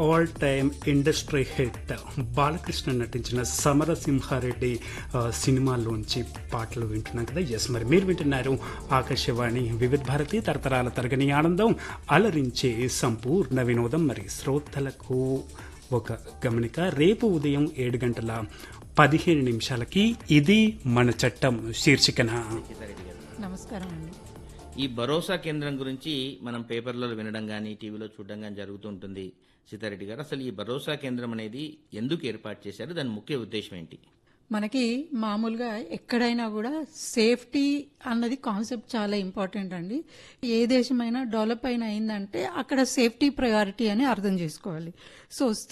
all time industry hit Balakrishna నటించిన సమరసింహారెడ్డి ఆ, సినిమాలోంచి పాటలు వింటున్నాం కదా ఎస్ మరి మీరు వింటున్నారు ఆకాశవాణి వివిధ భారతి తరతరాల తరగని ఆనందం అలరించే సంపూర్ణ వినోదం మరి శ్రోతలకు ఒక గమనిక రేపు ఉదయం ఏడు గంటల పదిహేను నిమిషాలకి ఇది మన చట్టం శీర్షికన నమస్కారం అండి ఈ భరోసా కేంద్రం గురించి మనం పేపర్లలో వినడం కానీ టీవీలో చూడడం కానీ జరుగుతూ ఉంటుంది సీతారెడ్డి గారు అసలు ఈ భరోసా కేంద్రం అనేది ఎందుకు ఏర్పాటు చేశారు దాని ముఖ్య ఉద్దేశం ఏంటి మనకి మామూలుగా ఎక్కడైనా కూడా సేఫ్టీ అన్నది కాన్సెప్ట్ చాలా ఇంపార్టెంట్ అండి ఏ దేశమైనా డెవలప్ అయిన అయిందంటే అక్కడ సేఫ్టీ ప్రయారిటీ అని అర్థం చేసుకోవాలి సో